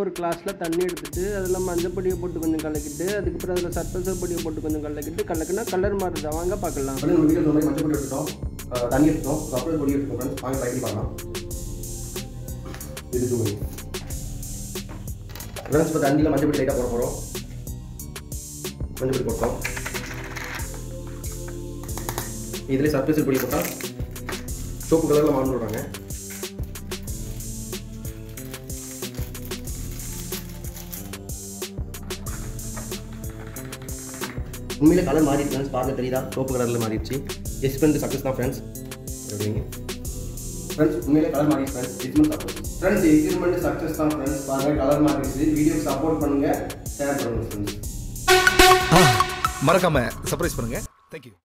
ஒரு கிளாஸில் தண்ணி எடுத்துட்டு அதில் மஞ்சள் பொடியை போட்டு கொஞ்சம் கலக்கிட்டு அதுக்கப்புறம் அதில் சர்பசர் பொடியை போட்டு கொஞ்சம் கலக்கிட்டு கலக்குனா கலர் மாறுதா வாங்க பார்க்கலாம் வந்து நம்ம வீட்டில் மாதிரி மஞ்சள் பொடி எடுத்துட்டோம் அஹ் தண்ணி எடுத்துட்டோம் அப்புறம் பொடி எடுத்துட்டோம் ஃப்ரெண்ட்ஸ் வாங்க ட்ரை பண்ணி பார்க்கலாம் இது ஜூம் ஃப்ரெண்ட்ஸ் இப்போ தண்ணியில் மஞ்சள் பொடி லைட்டாக போட போகிறோம் மஞ்சள் பொடி போட்டோம் இதில் சர்ஃபேஸ் பொடி போட்டால் சோப்பு கலரில் மாறணும் விடுறாங்க உண்மையிலே கலர் மாறிடுச்சு ஃப்ரெண்ட்ஸ் பார்க்க தெரியுதா சோப்பு கலரில் மாறிடுச்சு எக்ஸ்பெண்ட் சக்ஸஸ் தான் ஃப்ரெண்ட்ஸ் அப்படிங்க ஃப்ரெண்ட்ஸ் உண்மையிலே கலர் மாறிடுச்சு friends experiment success friends experiment success தான் ஃப்ரெண்ட்ஸ் பாருங்க கலர் மாறிடுச்சு வீடியோக்கு சப்போர்ட் பண்ணுங்க ஷேர் பண்ணுங்க ஃப்ரெண்ட்ஸ் மறக்காம சர்ப்ரைஸ் பண்ணுங்க தேங்க்யூ